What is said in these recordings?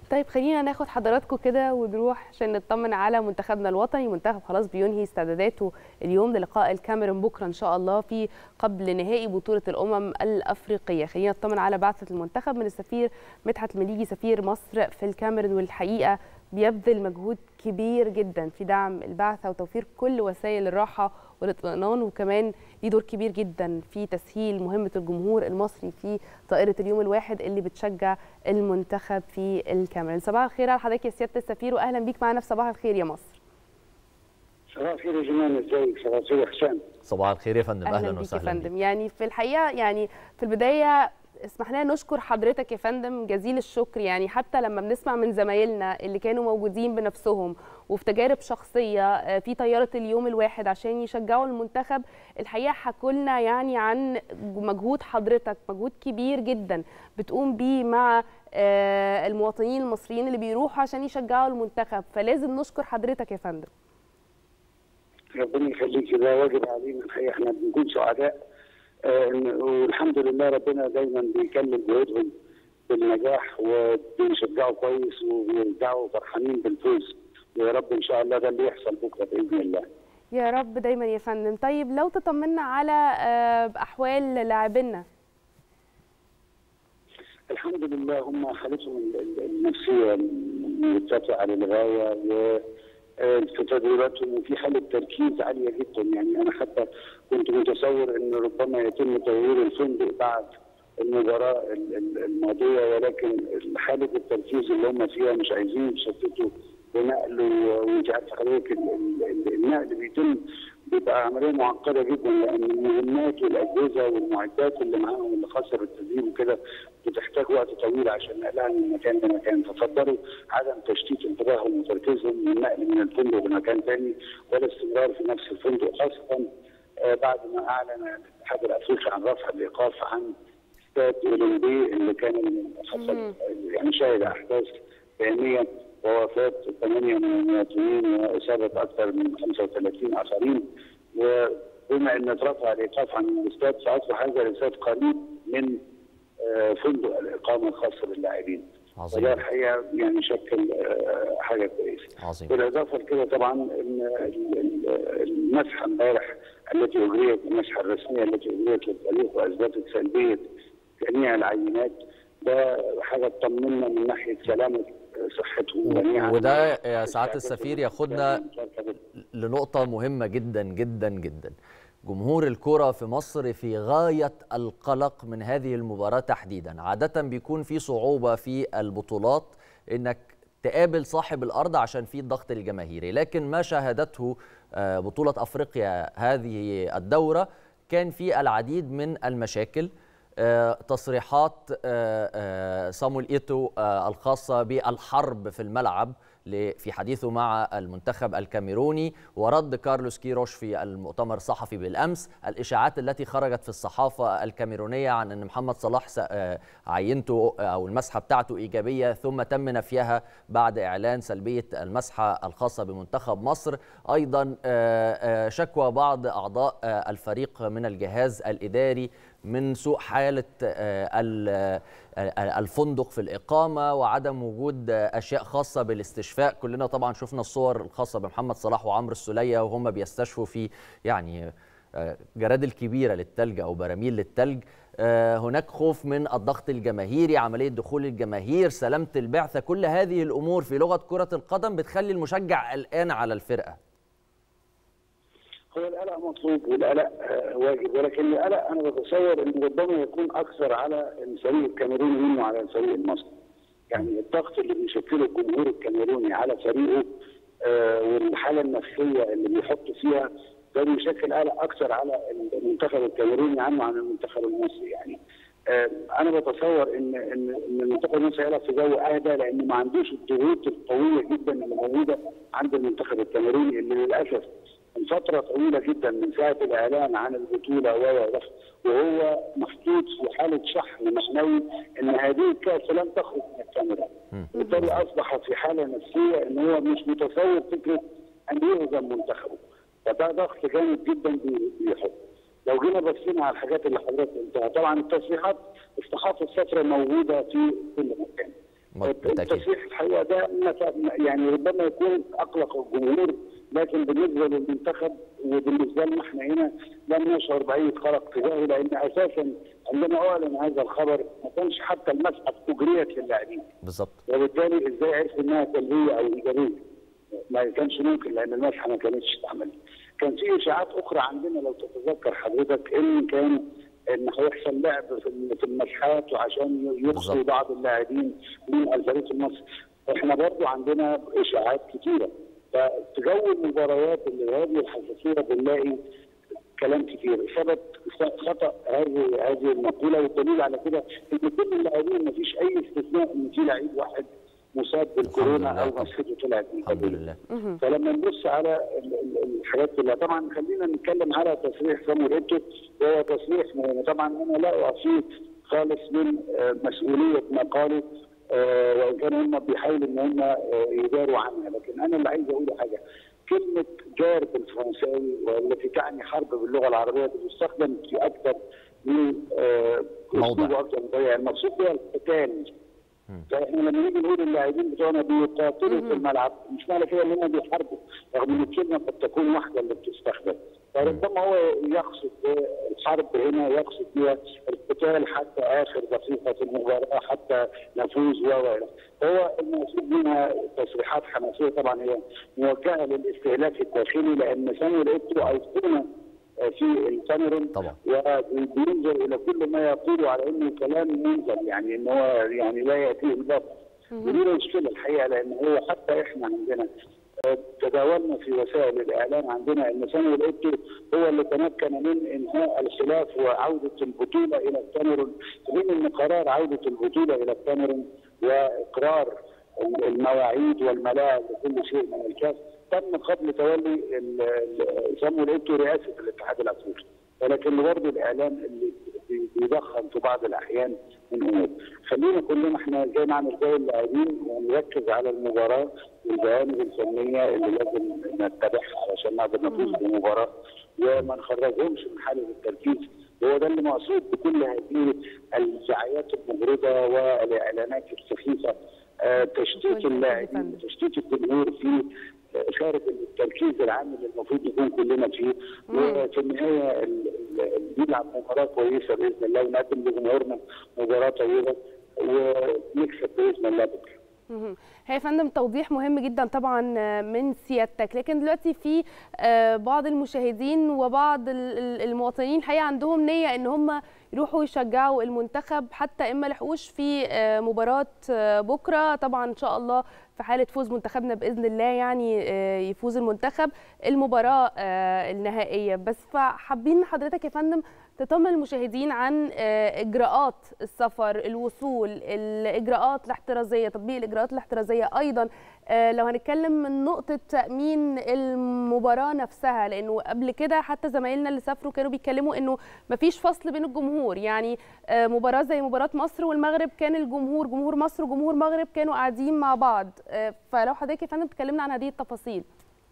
طيب خلينا ناخد حضراتكم كده ونروح عشان نطمن على منتخبنا الوطني منتخب خلاص بينهي استعداداته اليوم للقاء الكاميرون بكره ان شاء الله في قبل نهائي بطوله الامم الافريقيه خلينا نطمن على بعثه المنتخب من السفير مدحت المليجي سفير مصر في الكاميرون والحقيقه بيبذل مجهود كبير جدا في دعم البعثه وتوفير كل وسائل الراحه والاطمئنان وكمان ليه دور كبير جدا في تسهيل مهمه الجمهور المصري في طائره اليوم الواحد اللي بتشجع المنتخب في الكاميرون صباح الخير على حضرتك يا سياده السفير واهلا بيك معنا في صباح الخير يا مصر صباح الخير يا جمال ازيك صباح الخير يا حسام صباح الخير يا فندم اهلا, اهلا بيك يا وسهلا فندم يعني في الحقيقه يعني في البدايه اسمح لنا نشكر حضرتك يا فندم جزيل الشكر يعني حتى لما بنسمع من زمايلنا اللي كانوا موجودين بنفسهم وفي تجارب شخصيه في طياره اليوم الواحد عشان يشجعوا المنتخب الحقيقه حكوا لنا يعني عن مجهود حضرتك مجهود كبير جدا بتقوم بيه مع المواطنين المصريين اللي بيروحوا عشان يشجعوا المنتخب فلازم نشكر حضرتك يا فندم ربنا يخليك ده واجب علينا الحقيقه احنا بنكون سعداء آه والحمد لله ربنا دايما بيكمل جهودهم بالنجاح وبيشجعوا كويس وبيرجعوا فرحانين بالفوز ويا رب ان شاء الله ده اللي يحصل بكره باذن الله. يا رب دايما يا فندم طيب لو تطمنا على آه احوال لاعبينا الحمد لله هم حالتهم النفسيه مرتفعه للغايه و في تدريباتهم وفي حاله تركيز عاليه جدا يعني انا حتى كنت متصور ان ربما يتم تغيير الفندق بعد المباراه الماضيه ولكن حاله التركيز اللي هم فيها مش عايزين يشتتوا بنقل وانت عارف حضرتك النقل بيتم بيبقى عمليه معقده جدا لان المهمات والاجهزه والمعدات اللي معاهم اللي خاصه بالتدريب وكده بتحتاج وقت طويل عشان نقلها من مكان لمكان ففضلوا عدم تشتيت انتباههم وتركيزهم من النقل من الفندق لمكان ثاني ولا استمرار في نفس الفندق خاصه بعد ما اعلن الاتحاد الافريقي عن رفع الايقاف عن استاد اولمبي اللي كان حصل يعني شهد احداث بينيه ووفاه ثمانيه من المواطنين واصابه اكثر من 35 اخرين وبما ان اترفع الايقاف عن الاستاد ساصبح هذا الاستاد قريب من فندق الاقامه الخاص باللاعبين. عظيم وده الحقيقه يعني شكل حاجه كويسه. عظيم بالاضافه لكده طبعا ان المسحه امبارح التي اجريت المسحه الرسميه التي اجريت للفريق واثبتت سلبيه جميع العينات ده حاجه تطمنا من ناحيه سلامه صحتهم جميعا وده يا سعاده السفير ياخدنا لنقطه مهمه جدا جدا جدا جمهور الكرة في مصر في غاية القلق من هذه المباراة تحديدا عادة بيكون في صعوبة في البطولات انك تقابل صاحب الأرض عشان في الضغط الجماهيري لكن ما شاهدته بطولة أفريقيا هذه الدورة كان في العديد من المشاكل تصريحات صامويل ايتو الخاصه بالحرب في الملعب في حديثه مع المنتخب الكاميروني ورد كارلوس كيروش في المؤتمر الصحفي بالامس الاشاعات التي خرجت في الصحافه الكاميرونيه عن ان محمد صلاح عينته او المسحه بتاعته ايجابيه ثم تم نفيها بعد اعلان سلبيه المسحه الخاصه بمنتخب مصر ايضا شكوى بعض اعضاء الفريق من الجهاز الاداري من سوء حالة الفندق في الإقامة وعدم وجود أشياء خاصة بالاستشفاء كلنا طبعا شفنا الصور الخاصة بمحمد صلاح وعمرو السولية وهم بيستشفوا في يعني جرادل كبيرة للتلج أو براميل للتلج هناك خوف من الضغط الجماهيري عملية دخول الجماهير سلامة البعثة كل هذه الأمور في لغة كرة القدم بتخلي المشجع قلقان على الفرقة هو القلق مطلوب والقلق واجب ولكن القلق انا بتصور انه ربما يكون اكثر على الفريق الكاميروني منه على الفريق المصري. يعني الضغط اللي بيشكله الجمهور الكاميروني على فريقه آه والحاله النفسيه اللي بيحط فيها ده بيشكل قلق اكثر على المنتخب الكاميروني عنه عن المنتخب المصري يعني. آه انا بتصور ان ان ان المنتخب المصري هيلعب في جو اهدى لانه ما عندوش الضغوط القويه جدا اللي موجوده عند المنتخب الكاميروني اللي للاسف من فترة طويلة جدا من ساعة الإعلان عن البطولة وهو محطوط في حالة شحن معنوي إن هذه الكأس لن تخرج من الكاميرون. بالتالي أصبح في حالة نفسية إن هو مش متصور فكرة أن يهزم منتخبه. فده ضغط جامد جدا بيحط. لو جينا بصينا على الحاجات اللي حضرتك قلتها طبعا التصريحات استحاط الفترة موجودة في كل مكان. التصريح الحقيقه ده يعني ربما يكون اقلق الجمهور لكن بالنسبه للمنتخب وبالنسبه لنا احنا هنا لم نشعر باي قلق تجاهه لان اساسا عندما اعلن هذا الخبر ما كانش حتى المسحه اجريت للاعبين. بالظبط. وبالتالي ازاي عرفوا انها سلبيه او ايجابيه؟ ما كانش ممكن لان المسحه ما كانتش اتعملت. كان في اشاعات اخرى عندنا لو تتذكر حضرتك ان كان ان هيحصل لعب في المسحات وعشان يخصوا بعض اللاعبين من الفريق المصري. احنا برضو عندنا اشاعات كثيره ففي جو المباريات اللي هذه الحساسيه بنلاقي كلام كتير ثبت خطا هذه هذه المقوله والدليل على كده ان كل اللاعبين ما فيش اي استثناء ان في لعيب واحد مصاب بالكورونا او مسحته طلعت الحمد لله فلما نبص على الحاجات كلها طبعا خلينا نتكلم على تصريح سامويل ايتو وهو تصريح طبعا انا لا اعفيه خالص من مسؤوليه ما قاله آه وان كانوا هم بيحاولوا ان هم آه يداروا عنها لكن انا اللي عايز اقول حاجه كلمه جار بالفرنساوي والتي تعني حرب باللغه العربيه بتستخدم في اكثر من آه موضع اكثر من طريقه المقصود بها القتال فاحنا لما نيجي نقول اللاعبين بتوعنا بيقاتلوا في الملعب مش معنى كده ان هم بيحاربوا رغم ان الكلمه قد تكون واحده اللي بتستخدم فربما هو يقصد الحرب هنا يقصد بها القتال حتى اخر دقيقه في المباراه حتى نفوز و هو المقصود منها تصريحات حماسيه طبعا هي موجهه للاستهلاك الداخلي لان سامويل ايتو ايقونه في الكاميرون طبعا وبينظر الى كل ما يقوله على انه كلام منزل يعني ان هو يعني لا ياتيه الباطل ودي مشكله الحقيقه لان هو حتى احنا عندنا تداولنا في وسائل الاعلام عندنا ان سامويل ايتو هو اللي تمكن من انهاء الخلاف وعوده البطوله الى الكاميرون من ان قرار عوده البطوله الى الكاميرون واقرار المواعيد والملاعب وكل شيء من الكاس تم قبل تولي سامويل ايتو رئاسه الاتحاد الافريقي ولكن برضه الاعلام اللي بيضخم في بعض الاحيان من امور خلينا كلنا احنا زي ما عمل زي اللاعبين ونركز على المباراه والجوانب الفنيه اللي لازم نتبعها علشان نقدر نفوز بالمباراه وما نخرجهمش من حاله التركيز هو ده اللي مقصود بكل هذه الدعايات المغرضه والاعلانات السخيفه آه تشتيت اللاعبين تشتيت الجمهور في خارج التركيز العام اللي المفروض نكون كلنا فيه وفي النهايه نلعب مباراه كويسه باذن الله ونقدم لجمهورنا مباراه طيبه ونكسب باذن الله بكره. هي يا فندم توضيح مهم جدا طبعا من سيادتك لكن دلوقتي في بعض المشاهدين وبعض المواطنين الحقيقه عندهم نيه ان هم يروحوا يشجعوا المنتخب حتى اما لحقوش في مباراه بكره طبعا ان شاء الله في حاله فوز منتخبنا باذن الله يعني يفوز المنتخب المباراه النهائيه بس فحابين حضرتك يا فندم تطمن المشاهدين عن اجراءات السفر الوصول الاجراءات الاحترازيه تطبيق الاجراءات الاحترازيه ايضا لو هنتكلم من نقطه تامين المباراه نفسها لانه قبل كده حتى زمايلنا اللي سافروا كانوا بيتكلموا انه مفيش فصل بين الجمهور يعني مباراه زي مباراه مصر والمغرب كان الجمهور جمهور مصر وجمهور المغرب كانوا قاعدين مع بعض فلو حضرتك يا فندم تكلمنا عن هذه التفاصيل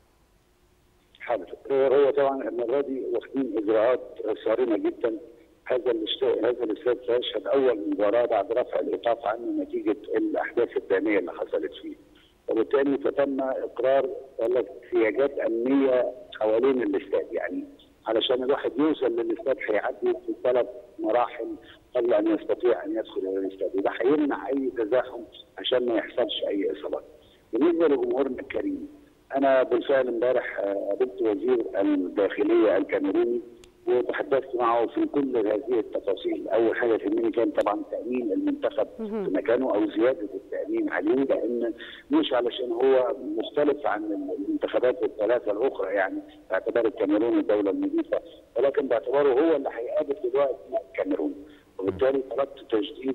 حاضر هو طبعا المره دي واخدين اجراءات صارمه جدا هذا الاستاد هذا الاستاد سيشهد اول مباراه بعد رفع الايقاف عنه نتيجه الاحداث الداميه اللي حصلت فيه وبالتالي فتم اقرار احتياجات امنيه حوالين الاستاد يعني علشان الواحد يوصل للاستاد هيعدي في ثلاث مراحل قبل ان يستطيع ان يدخل الى الاستاد وده هيمنع اي تزاحم عشان ما يحصلش اي اصابات. بالنسبه لجمهورنا الكريم انا بالفعل امبارح قابلت وزير الداخليه الكاميروني وتحدثت معه في كل هذه التفاصيل، اول حاجه تهمني كان طبعا تامين المنتخب في مكانه او زياده التامين عليه لان مش علشان هو مختلف عن المنتخبات الثلاثه الاخرى يعني باعتبار الكاميرون الدوله النظيفه ولكن باعتباره هو اللي هيقابل دلوقتي الكاميرون وبالتالي طلبت تجديد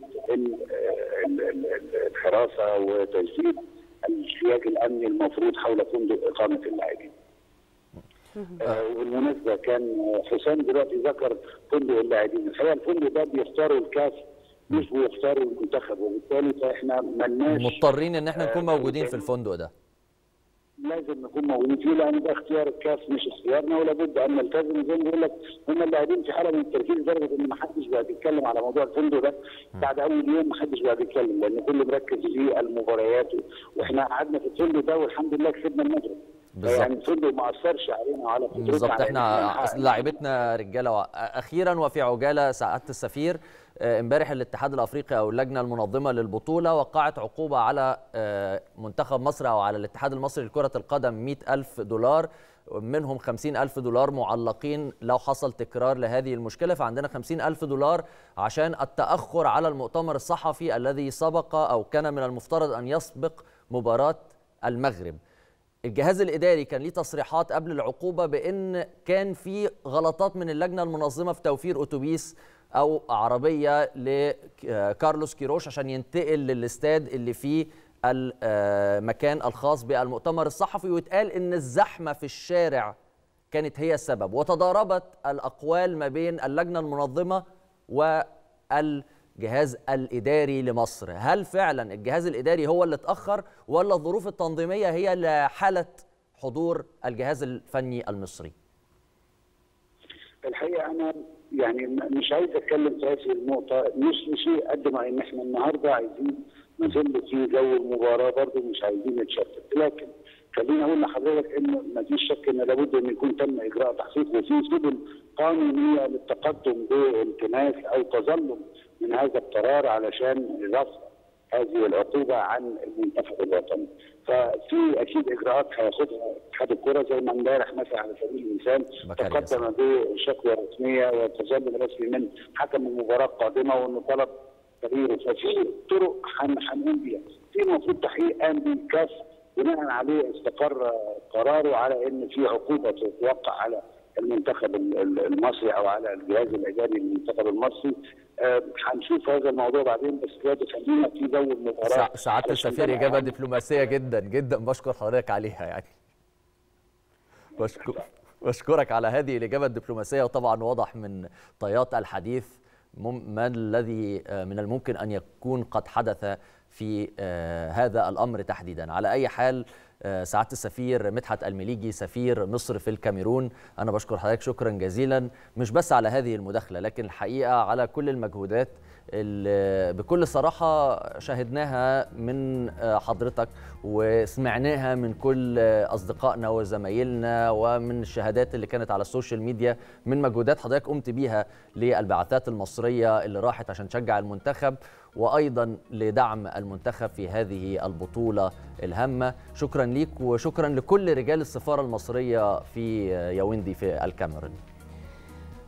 الحراسه وتجديد السياج الامني المفروض حول فندق اقامه اللاعبين. آه وبالمناسبه كان حسام دلوقتي ذكر فندق اللاعبين، الحقيقه الفندق ده بيختاروا الكاس مش بيختاروا المنتخب وبالتالي فاحنا ملناش مضطرين ان احنا نكون موجودين في الفندق ده. لا لازم نكون موجودين فيه لان ده اختيار الكاف مش اختيارنا ولا بد ان نلتزم زي ما بقول لك هم اللاعبين في حاله من التركيز لدرجه ان ما حدش بقى بيتكلم على موضوع الفندق ده بعد اول يوم ما حدش بقى بيتكلم لان كله مركز في المباريات واحنا قعدنا في الفندق ده والحمد لله كسبنا المغرب بالظبط. يعني الفندق ما اثرش علينا وعلى قدرتنا بالظبط على إن احنا نحقق لاعبتنا رجاله و- اخيرا وفي عجاله سعاده السفير آه، امبارح الاتحاد الافريقي او اللجنه المنظمه للبطوله وقعت عقوبه على آه، منتخب مصر او على الاتحاد المصري لكره القدم 100 الف دولار منهم 50 ألف دولار معلقين لو حصل تكرار لهذه المشكلة فعندنا 50 ألف دولار عشان التأخر على المؤتمر الصحفي الذي سبق أو كان من المفترض أن يسبق مباراة المغرب الجهاز الاداري كان ليه تصريحات قبل العقوبه بان كان في غلطات من اللجنه المنظمه في توفير اتوبيس او عربيه لكارلوس كيروش عشان ينتقل للاستاد اللي فيه المكان الخاص بالمؤتمر الصحفي ويتقال ان الزحمه في الشارع كانت هي السبب وتضاربت الاقوال ما بين اللجنه المنظمه والجهاز الاداري لمصر هل فعلا الجهاز الاداري هو اللي اتاخر ولا الظروف التنظيميه هي اللي حالت حضور الجهاز الفني المصري الحقيقه انا يعني م- مش عايز اتكلم في هذه النقطه مش لشيء قد ما ان احنا النهارده عايزين نظل في جو المباراه برضه مش عايزين نتشتت لكن خليني اقول لحضرتك انه ما فيش شك ان لابد ان يكون تم اجراء تحقيق وفي سبل قانونيه للتقدم بالتماس او تظلم من هذا القرار علشان رفع هذه العقوبه عن المنتخب الوطني. ففي اكيد اجراءات هياخدها اتحاد الكره زي ما امبارح مثلا على سبيل المثال بكاري تقدم بشكوى رسميه وتظلم رسمي من حكم المباراه القادمه وانه طلب تغييره ففي طرق هن- هنقوم بيها في المفروض تحقيق قام به الكاف بناء عليه استقر قراره على ان في عقوبه تتوقع على المنتخب ال- ال- المصري او على الجهاز الاداري للمنتخب المصري آه، هنشوف هذا الموضوع بعدين بس دلوقتي خلينا في جو المباراه سع- سعاده علشان السفير ده اجابه أهم. دبلوماسيه جدا جدا بشكر حضرتك عليها يعني بشكر بشكرك على هذه الاجابه الدبلوماسيه وطبعا واضح من طيات الحديث مم- ما الذي آه، من الممكن ان يكون قد حدث في آه، هذا الامر تحديدا على اي حال آه، سعاده السفير مدحت المليجي سفير مصر في الكاميرون انا بشكر حضرتك شكرا جزيلا مش بس على هذه المداخله لكن الحقيقه على كل المجهودات اللي بكل صراحة شاهدناها من آه، حضرتك وسمعناها من كل آه، أصدقائنا وزمايلنا ومن الشهادات اللي كانت على السوشيال ميديا من مجهودات حضرتك قمت بيها للبعثات المصرية اللي راحت عشان تشجع المنتخب وأيضا لدعم المنتخب في هذه البطولة الهامة شكرا ليك وشكرا لكل رجال السفارة المصرية في آه، ياوندي في الكاميرون